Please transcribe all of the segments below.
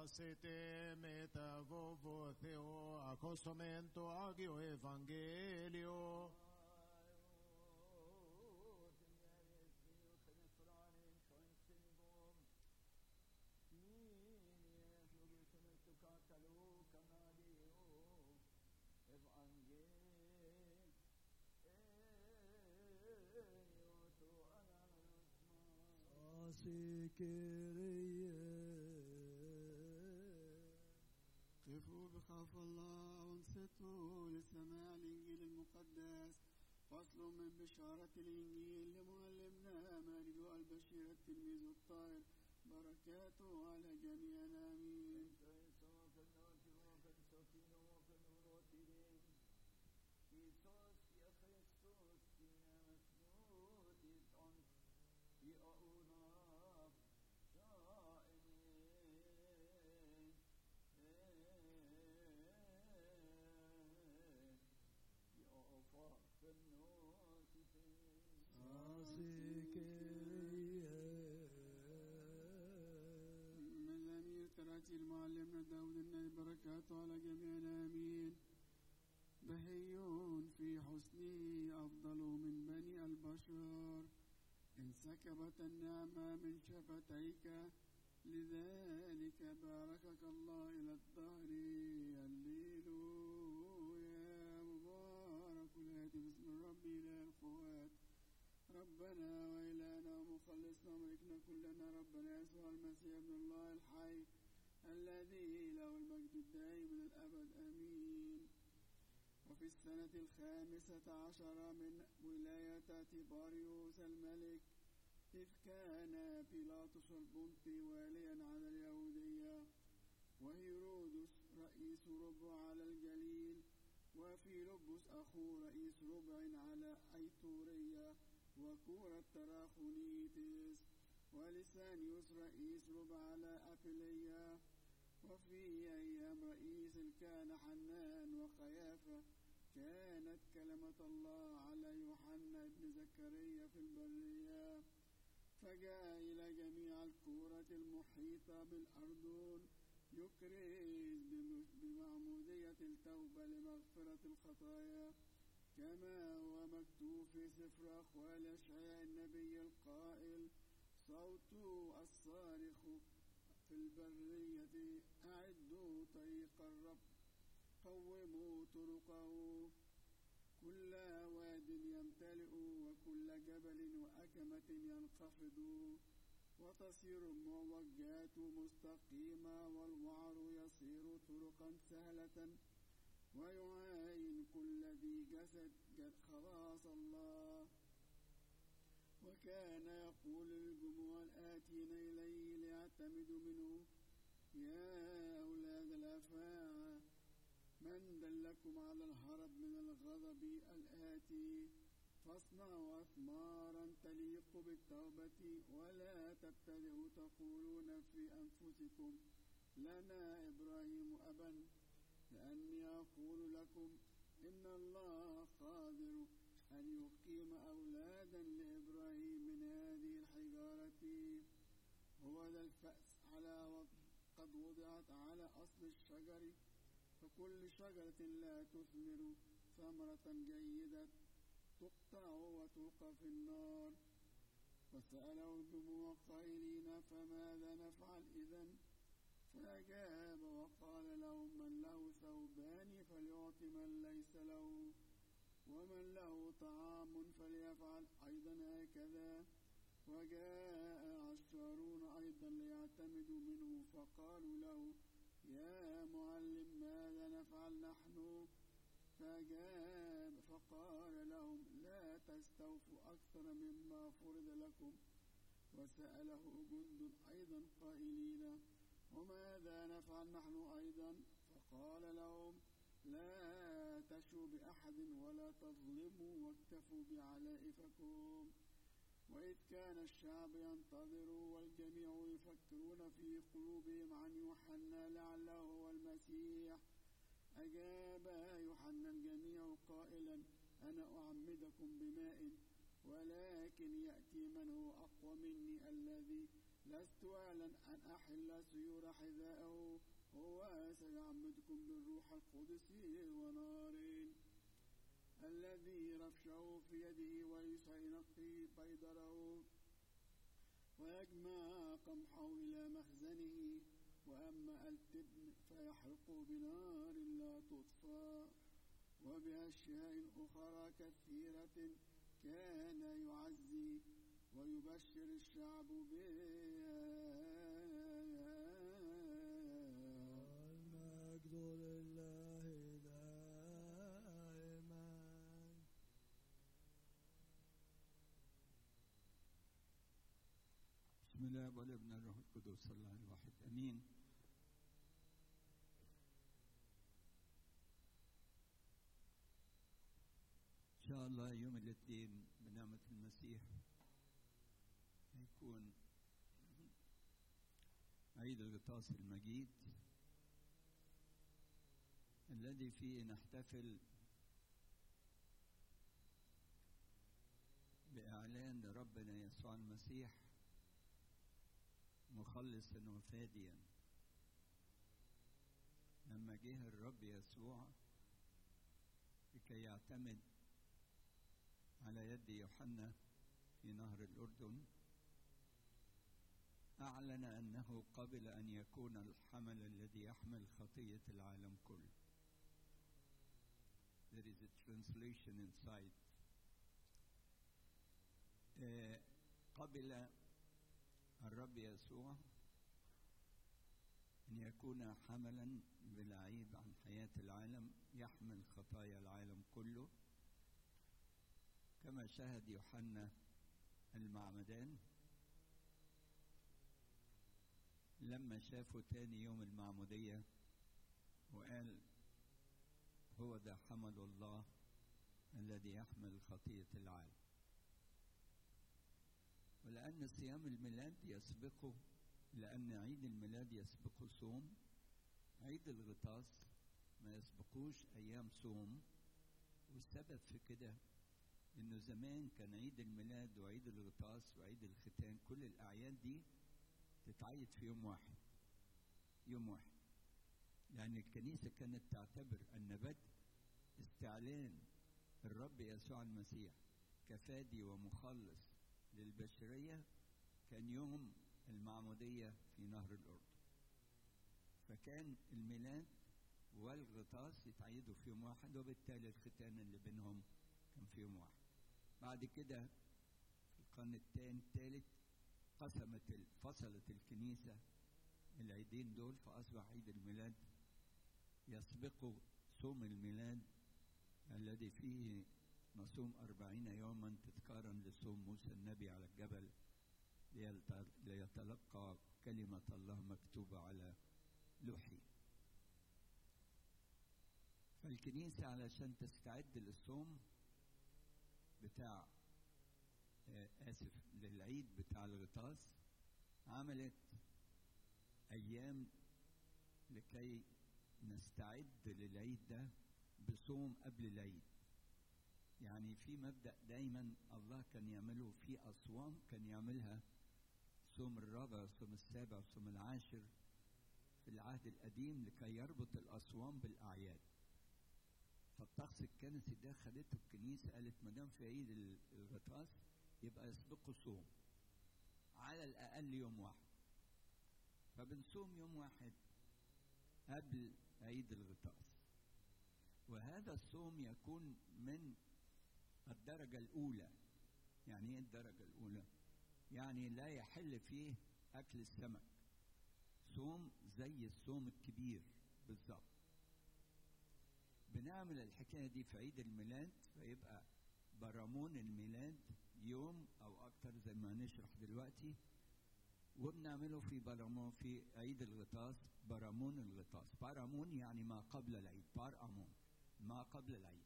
Facete meta vovo theo accostamento agio evangelio. قفوا بخاف الله وانصتوا لسماع الإنجيل المقدس فصل من بشارة الإنجيل لمعلمنا ماجد البشير التلميذ الطاهر بركاته على جميعنا آمين مزامير تراتيل معلمنا داود النبي بركاته على جميعنا آمين بهي في حسنه أفضل من بني البشر انسكبت النعمة من شفتيك لذلك باركك الله إلى الدهر هللويا مبارك الآتي باسم الرب إله القوات ربنا وإلهنا ومخلصنا وملكنا كلنا ربنا يسوع المسيح ابن الله الحي الذي له المجد الدائم من الأبد آمين وفي السنة الخامسة عشر من ولاية تيباريوس الملك إذ كان بيلاطس البنطي واليا على اليهودية وهيرودس رئيس ربع على الجليل وفيلبس أخو رئيس ربع على أيتورية وكورة تراخونيتس ولسانيوس رئيس ربع على أبيلية وفي أيام رئيس كان حنان وقيافة كانت كلمة الله على يوحنا بن زكريا في البرية فجاء إلى جميع الكورة المحيطة بالأردن يكرز بمعمودية التوبة لمغفرة الخطايا كما هو مكتوب في سفر أقوال أشعياء النبي القائل صوت الصارخ في البرية أعدوا طريق الرب قوموا طرقه كل واد يمتلئ وكل جبل وأكمة ينخفض وتصير المعوجات مستقيمة والوعر يصير طرقا سهلة ويعاين كل ذي جسد خلاص الله وكان يقول للجموع الآتين إليه ليعتمدوا منه يا أولاد الأفاعى من دلكم على الهرب من الغضب الآتي فاصنعوا أثمارا تليق بالتوبة ولا تبتدئوا تقولون في أنفسكم لنا إبراهيم أبا لأني أقول لكم إن الله قادر أن يقيم أولادا لإبراهيم من هذه الحجارة هو ذا الفأس على قد وضعت على أصل الشجر فكل شجرة لا تثمر ثمرة جيدة تقطع وتلقى في النار وسأله الجموع قائلين فماذا نفعل إذا فأجاب وقال لهم من له ثوبان فليعط من ليس له ومن له طعام فليفعل أيضا هكذا وجاء عشارون أيضا ليعتمدوا منه فقالوا له يا معلم ماذا نفعل نحن فجاب فقال لهم لا تستوفوا أكثر مما فرض لكم وسأله جند أيضا قائلين وماذا نفعل نحن أيضا فقال لهم لا تشوا بأحد ولا تظلموا واكتفوا بعلائفكم وإذ كان الشعب ينتظر والجميع يفكرون في قلوبهم عن يوحنا لعله هو المسيح أجاب يوحنا الجميع قائلا أنا أعمدكم بماء ولكن يأتي من هو أقوى مني الذي لست أعلن أن أحل سيور حذاءه هو سيعمدكم بالروح القدس ونار الذي رفشه في يده وسينقي بيدره ويجمع قمحه إلى مخزنه وأما التبن فيحرق بنار لا تطفى وبأشياء أخرى كثيرة كان يعزي ويبشر الشعب بها المجد لله دائما بسم الله والابن الروح القدس الله الواحد امين ان شاء الله يوم الاثنين بنعمة المسيح هيكون عيد الغطاس المجيد الذي فيه نحتفل بإعلان ربنا يسوع المسيح مخلصا وفاديا لما جه الرب يسوع لكي يعتمد على يد يوحنا في نهر الأردن أعلن أنه قبل أن يكون الحمل الذي يحمل خطية العالم كله. There is a translation inside. آه، قبل الرب يسوع أن يكون حملا بلا عيب عن حياة العالم يحمل خطايا العالم كله كما شهد يوحنا المعمدان لما شافه تاني يوم المعمودية وقال هو ده حمل الله الذي يحمل خطية العالم ولأن صيام الميلاد يسبقه لأن عيد الميلاد يسبقه صوم عيد الغطاس ما يسبقوش أيام صوم والسبب في كده إنه زمان كان عيد الميلاد وعيد الغطاس وعيد الختان كل الأعياد دي تتعيد في يوم واحد يوم واحد لأن الكنيسة كانت تعتبر أن بدء استعلان الرب يسوع المسيح كفادي ومخلص للبشرية كان يوم المعمودية في نهر الأردن فكان الميلاد والغطاس يتعيدوا في يوم واحد وبالتالي الختان اللي بينهم كان في يوم واحد بعد كده في القرن الثاني الثالث قسمت ال- فصلت الكنيسة العيدين دول فأصبح عيد الميلاد يسبقه صوم الميلاد الذي فيه نصوم أربعين يوما تذكارا لصوم موسى النبي على الجبل ليلت- ليتلقى كلمة الله مكتوبة على لوحي فالكنيسة علشان تستعد للصوم بتاع آه، آسف للعيد بتاع الغطاس عملت أيام لكي نستعد للعيد ده بصوم قبل العيد يعني في مبدأ دايما الله كان يعمله في أصوام كان يعملها صوم الرابع وصوم السابع وصوم العاشر في العهد القديم لكي يربط الأصوام بالأعياد فالطقس الكنسي ده خدته الكنيسة قالت ما دام في عيد ال- الغطاس يبقى يسبقه صوم على الأقل يوم واحد فبنصوم يوم واحد قبل عيد الغطاس وهذا الصوم يكون من الدرجة الأولى يعني إيه الدرجة الأولى؟ يعني لا يحل فيه أكل السمك صوم زي الصوم الكبير بالظبط بنعمل الحكاية دي في عيد الميلاد فيبقى برامون الميلاد يوم أو أكتر زي ما هنشرح دلوقتي وبنعمله في برامون في عيد الغطاس برامون الغطاس برامون يعني ما قبل العيد بار أمون ما قبل العيد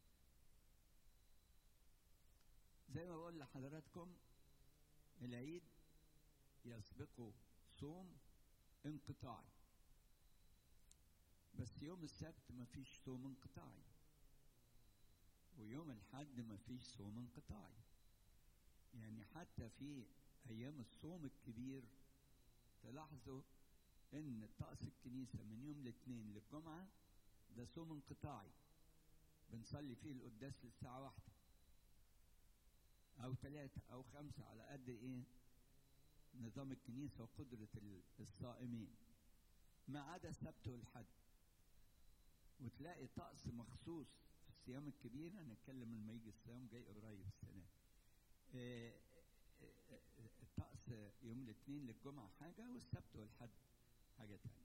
زي ما بقول لحضراتكم العيد يسبقه صوم انقطاعي بس يوم السبت مفيش صوم انقطاعي ويوم الحد مفيش صوم انقطاعي يعني حتى في ايام الصوم الكبير تلاحظوا ان طقس الكنيسه من يوم الاثنين للجمعه ده صوم انقطاعي بنصلي فيه القداس للساعه واحدة او ثلاثة او خمسة على قد ايه نظام الكنيسة وقدرة ال- الصائمين ما عدا السبت والحد وتلاقي طقس مخصوص في الصيام الكبير هنتكلم لما يجي الصيام جاي قريب السنة دي. آه، آه، آه، الطقس يوم الاثنين للجمعة حاجة والسبت والحد حاجة تانية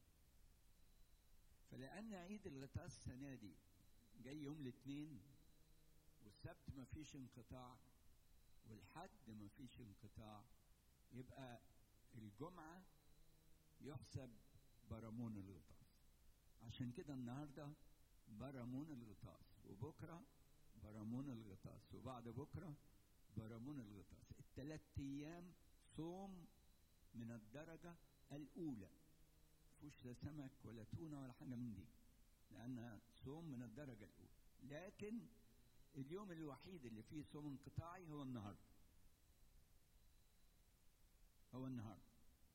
فلأن عيد الغطاس السنة دي جاي يوم الاثنين والسبت ما فيش انقطاع والحد ما فيش انقطاع يبقى الجمعة يحسب برامون الغطاس عشان كده النهاردة برامون الغطاس وبكرة برامون الغطاس وبعد بكرة برامون الغطاس الثلاث أيام صوم من الدرجة الأولى فيهوش لا سمك ولا تونة ولا حاجة من دي لأنها صوم من الدرجة الأولى لكن اليوم الوحيد اللي فيه صوم انقطاعي هو النهارده هو النهارده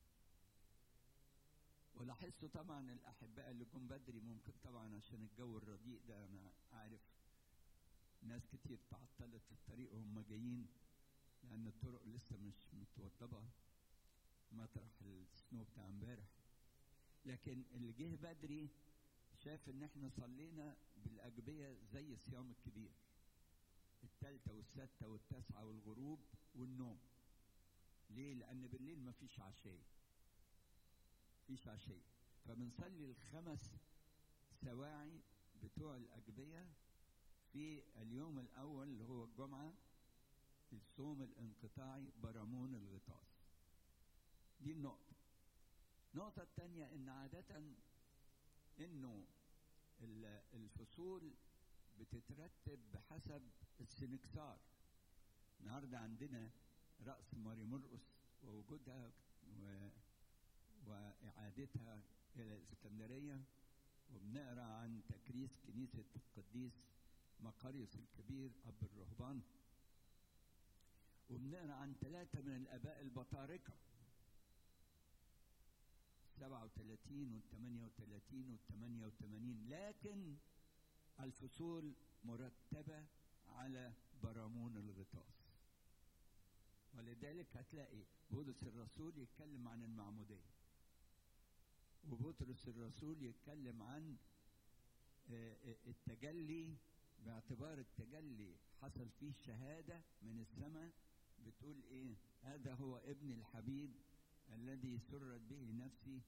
ولاحظتوا طبعا الاحباء اللي جم بدري ممكن طبعا عشان الجو الرديء ده انا عارف ناس كتير تعطلت في الطريق وهم جايين لان الطرق لسه مش متوضبه مطرح السنو بتاع امبارح لكن اللي جه بدري شاف ان احنا صلينا بالاجبيه زي الصيام الكبير التالتة والستة والتاسعة والغروب والنوم ليه؟ لأن بالليل مفيش عشية مفيش عشية فبنصلي الخمس سواعي بتوع الأجبية في اليوم الأول اللي هو الجمعة في الصوم الانقطاعي برامون الغطاس دي النقطة النقطة الثانية إن عادة إنه ال- الفصول بتترتب بحسب السنكسار النهارده عندنا رأس ماري مرقس ووجودها و... وإعادتها إلى الإسكندرية وبنقرأ عن تكريس كنيسة القديس مقاريوس الكبير أب الرهبان وبنقرأ عن ثلاثة من الآباء البطاركة 37 وال 38 وال 88 لكن الفصول مرتبة على برامون الغطاس ولذلك هتلاقي بولس الرسول يتكلم عن المعمودية وبطرس الرسول يتكلم عن آه، آه، التجلي باعتبار التجلي حصل فيه شهادة من السماء بتقول ايه هذا هو ابن الحبيب الذي سرت به نفسي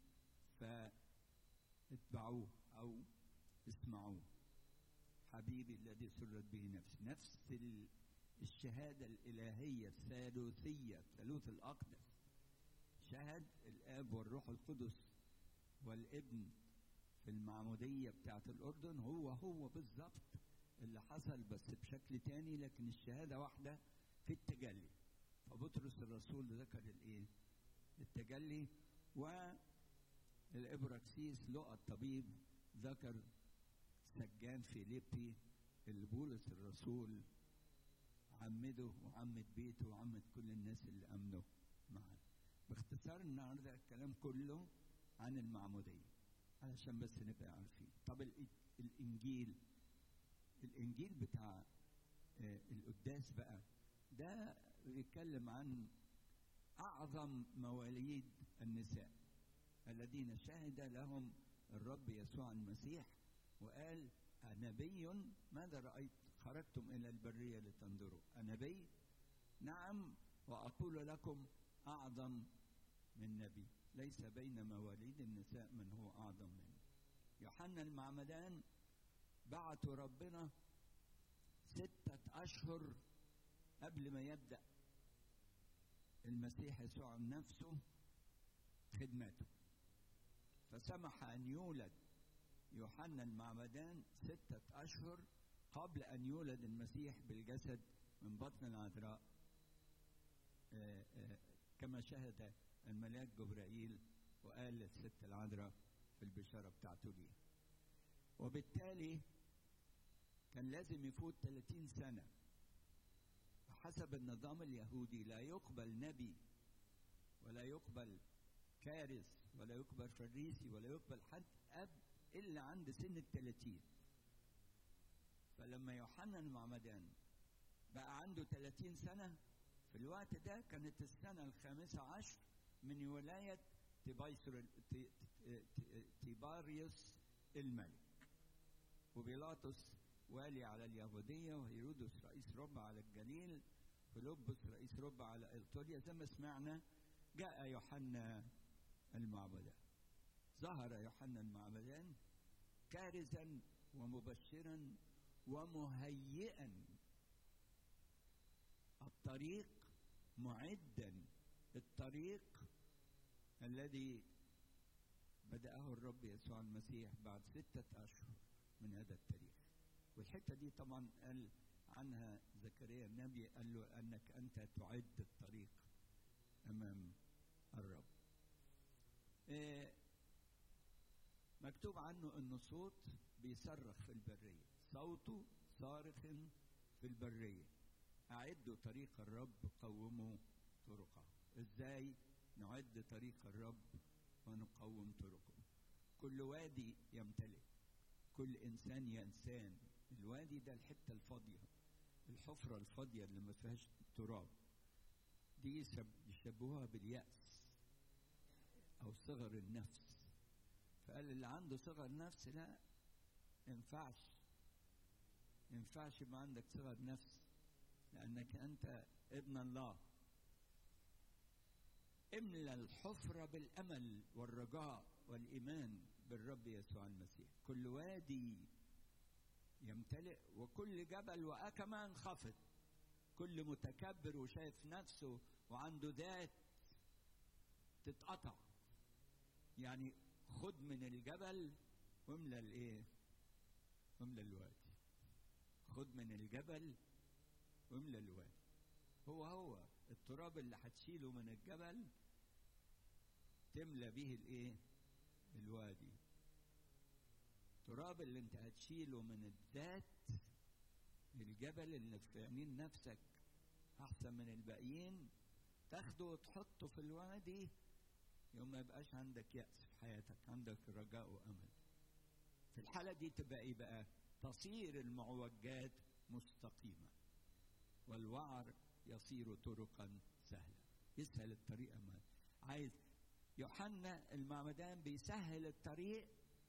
فاتبعوه او اسمعوه حبيبي الذي سرت به نفسي نفس ال- الشهادة الإلهية الثالوثية الثالوث الأقدس شهد الآب والروح القدس والابن في المعمودية بتاعة الأردن هو هو بالظبط اللي حصل بس بشكل تاني لكن الشهادة واحدة في التجلي فبطرس الرسول ذكر الإيه؟ التجلي والإبراكسيس لقى الطبيب ذكر سجان فيليبي اللي بولس الرسول عمده وعمد بيته وعمد كل الناس اللي امنوا معاه باختصار النهارده الكلام كله عن المعموديه علشان بس نبقى عارفين طب ال- الانجيل الانجيل بتاع آه، القداس بقى ده بيتكلم عن اعظم مواليد النساء الذين شهد لهم الرب يسوع المسيح وقال أنبي ماذا رأيت خرجتم إلى البرية لتنظروا أنبي نعم وأقول لكم أعظم من نبي ليس بين مواليد النساء من هو أعظم منه يوحنا المعمدان بعتوا ربنا ستة أشهر قبل ما يبدأ المسيح يسوع نفسه خدمته فسمح أن يولد يوحنا المعمدان ستة أشهر قبل أن يولد المسيح بالجسد من بطن العذراء آه، آه، كما شهد الملاك جبرائيل وقال للست العذراء في البشارة بتاعته ليه وبالتالي كان لازم يفوت 30 سنة حسب النظام اليهودي لا يقبل نبي ولا يقبل كارث ولا يكبر فريسي ولا يقبل حد اب الا عند سن الثلاثين فلما يوحنا المعمدان بقى عنده 30 سنة في الوقت ده كانت السنة الخامسة عشر من ولاية تيبايسر تي- تي- تي- تيباريوس الملك وبيلاطس والي على اليهودية وهيرودس رئيس ربع على الجليل فيلبس رئيس ربع على إيطاليا زي ما سمعنا جاء يوحنا المعمدان ظهر يوحنا المعمدان كارزا ومبشرا ومهيئا الطريق معدا الطريق الذي بدأه الرب يسوع المسيح بعد ستة أشهر من هذا التاريخ والحتة دي طبعا قال عنها زكريا النبي قال له أنك أنت تعد الطريق أمام الرب إيه مكتوب عنه أنه صوت بيصرخ في البرية صوته صارخ في البرية أعدوا طريق الرب قوموا طرقه إزاي نعد طريق الرب ونقوم طرقه كل وادي يمتلئ كل إنسان ينسان الوادي ده الحتة الفاضية الحفرة الفاضية اللي ما فيهاش تراب دي يسب- يشبهوها باليأس أو صغر النفس فقال اللي عنده صغر نفس لا ينفعش ينفعش يبقى عندك صغر نفس لأنك أنت ابن الله املى الحفرة بالأمل والرجاء والإيمان بالرب يسوع المسيح كل وادي يمتلئ وكل جبل وأكمة انخفض كل متكبر وشايف نفسه وعنده ذات تتقطع يعني خد من الجبل واملى الايه واملى الوادي خد من الجبل واملى الوادي هو هو التراب اللي هتشيله من الجبل تملى به الايه الوادي التراب اللي انت هتشيله من الذات الجبل اللي في عينين نفسك احسن من الباقيين تاخده وتحطه في الوادي يوم ما يبقاش عندك يأس في حياتك عندك رجاء وأمل في الحالة دي تبقى ايه بقى تصير المعوجات مستقيمة والوعر يصير طرقا سهلة يسهل الطريق أمام عايز يوحنا المعمدان بيسهل الطريق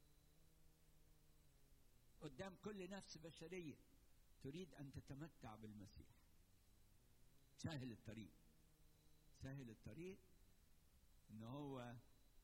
قدام كل نفس بشرية تريد أن تتمتع بالمسيح سهل الطريق سهل الطريق ان هو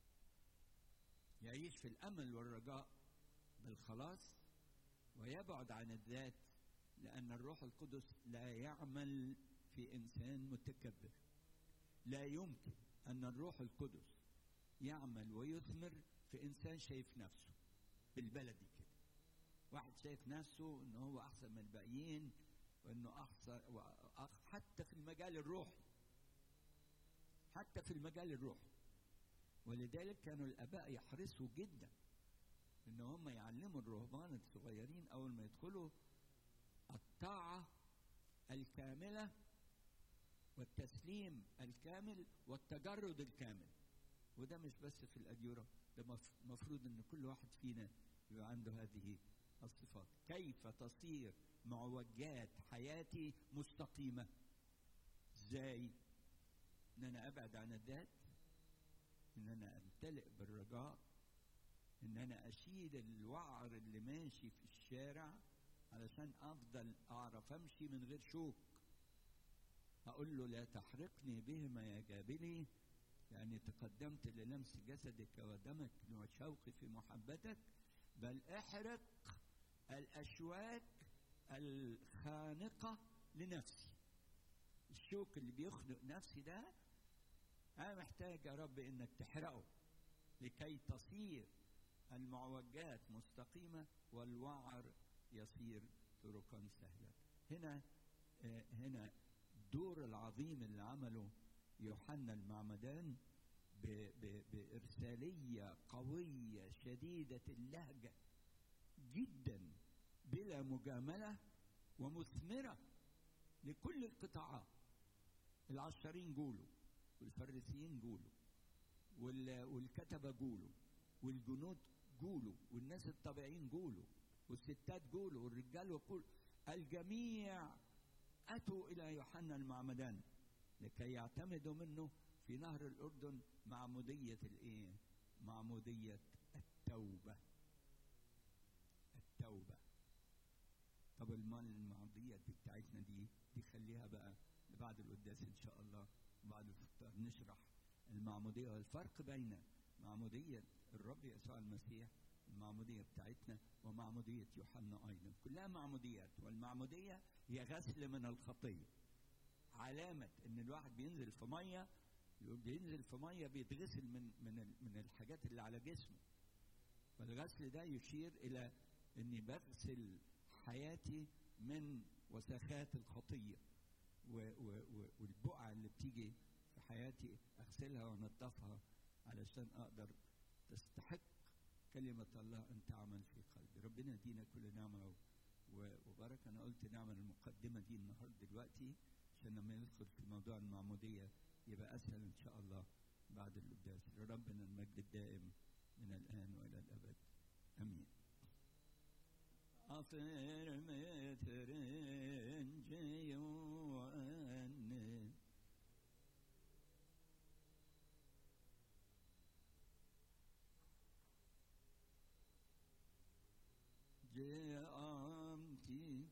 يعيش في الامل والرجاء بالخلاص ويبعد عن الذات لان الروح القدس لا يعمل في انسان متكبر لا يمكن ان الروح القدس يعمل ويثمر في انسان شايف نفسه بالبلدي كده واحد شايف نفسه ان هو احسن من الباقيين وانه احسن وأخ- حتى في المجال الروحي حتى في المجال الروحي ولذلك كانوا الاباء يحرصوا جدا ان هم يعلموا الرهبان الصغيرين اول ما يدخلوا الطاعه الكامله والتسليم الكامل والتجرد الكامل وده مش بس في الاديره ده مف- مفروض ان كل واحد فينا يبقى عنده هذه الصفات كيف تصير معوجات حياتي مستقيمه ازاي ان انا ابعد عن الذات ان انا امتلئ بالرجاء ان انا اشيل الوعر اللي ماشي في الشارع علشان افضل اعرف امشي من غير شوك اقول له لا تحرقني بهما يا جابلي لاني تقدمت للمس جسدك ودمك وشوقي في محبتك بل احرق الاشواك الخانقه لنفسي الشوك اللي بيخنق نفسي ده انا محتاج يا رب انك تحرقه لكي تصير المعوجات مستقيمه والوعر يصير طرقا سهله هنا آه، هنا الدور العظيم اللي عمله يوحنا المعمدان ب- ب- بإرسالية قوية شديدة اللهجة جدا بلا مجاملة ومثمرة لكل القطاعات العشرين جولوا والفريسيين جولوا وال- والكتبة جولوا والجنود جولوا والناس الطبيعيين جولوا والستات جولوا والرجال وكل الجميع أتوا إلى يوحنا المعمدان لكي يعتمدوا منه في نهر الأردن معمودية الإيه؟ معمودية التوبة التوبة طب المال المعمودية دي بتاعتنا دي دي خليها بقى بعد القداس إن شاء الله بعد الفطار نشرح المعمودية والفرق بين معمودية الرب يسوع المسيح المعمودية بتاعتنا ومعمودية يوحنا أيضا كلها معموديات والمعمودية هي غسل من الخطية علامة إن الواحد بينزل في مية بينزل في مية بيتغسل من من ال- من الحاجات اللي على جسمه فالغسل ده يشير إلى إني بغسل حياتي من وسخات الخطية و و و والبقعة اللي بتيجي في حياتي أغسلها وأنضفها علشان أقدر تستحق كلمة الله أن تعمل في قلبي ربنا يدينا كل نعمة و- و- وبركة أنا قلت نعمل المقدمة دي النهاردة دلوقتي عشان لما ندخل في موضوع المعمودية يبقى أسهل إن شاء الله بعد القداس لربنا المجد الدائم من الآن وإلى الأبد أمين أطير مترنجي وأني جامتي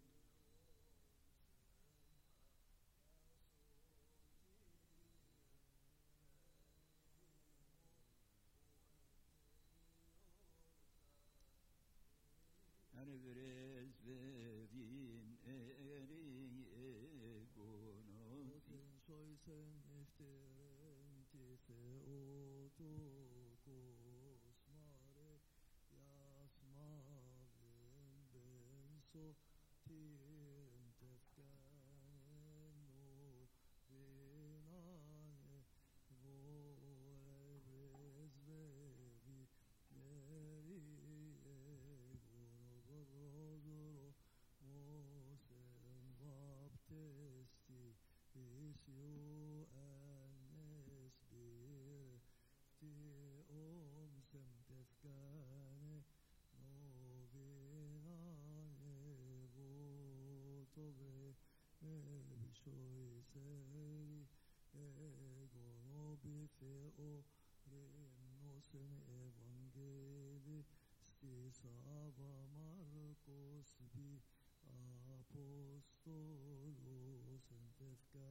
أنا برز بين إري إيقونوتي Den soisen efteren tise otokos mare jasmaven benso tiren tefkanen no benane vore bezbevi neri egono gorozoro mosen baptisti Isio annes bir ti om sem tefkane novinane votobe me bishoi seri ego nobi feo remnosen evangeli stisava Marcos bi apostolos en tefka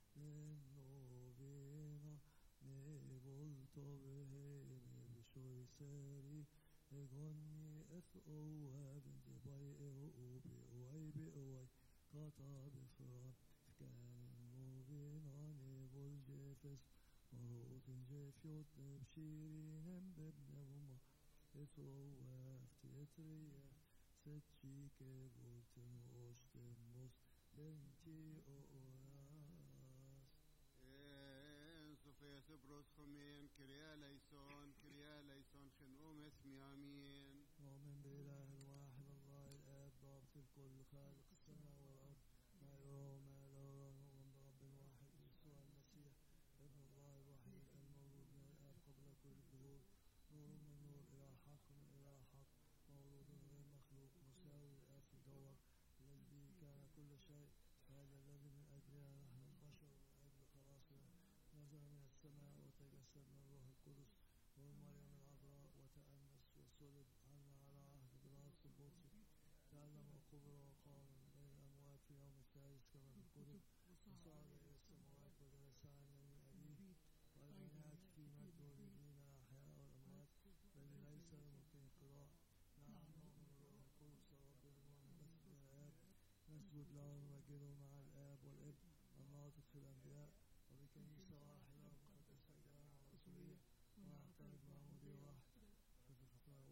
novena ne volto behene bishoi seri egonni eth oab de bay e obi oai be oai kata befran كان novena ne vol jefes marotin jefjot nebshirin bebnevuma etoaf tietriyef setchike volten ostemos lenti oras إيه، صفية سبروس خمين كريا ليسون كريا ليسون خنقوم اسمي امين نؤمن بإله الواحد الله الآب ضابط الكل خالق السماء والأرض ما يرى وما لا يرى نؤمن برب واحد يسوع المسيح ابن الله الوحيد المولود من الآب قبل كل الدهور نور من نور إلى حق من إلى حق مولود غير مخلوق مساوي للآب في الجوهر الذي به كان كل شيء هذا الذي من أجلنا نحن البشر من أجل خلاصنا نزل من السماء وتجسد من الروح القدس ومريم العذراء وتأنس وصلب عنا على عهد بلاطس البطرس تعلم وقبر وقام من بين الأموات في يوم الثالث كما في الكتب وصعد إلى السماوات وجلس عن يمين أبيه وأيضا يأتي في مجد والذين أحياء والأموات الذي ليس لممكن القراء نحن نؤمن بالروح القدس رب المؤمن من الآب نسجد له ونمجده مع الآب والابن الناطق في الأنبياء وبكنيسة واحدة مقدسة جامعة رسولية ونعترف معمودية واحدة في الخطايا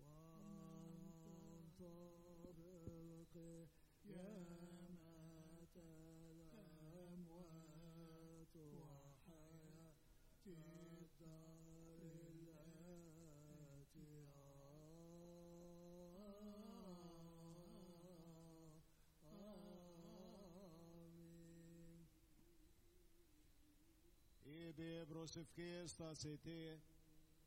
وانطلق يا مات الأموات وحياة الدار التي آمين Ibi brosifkista siti,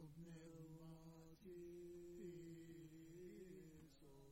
بنرماتي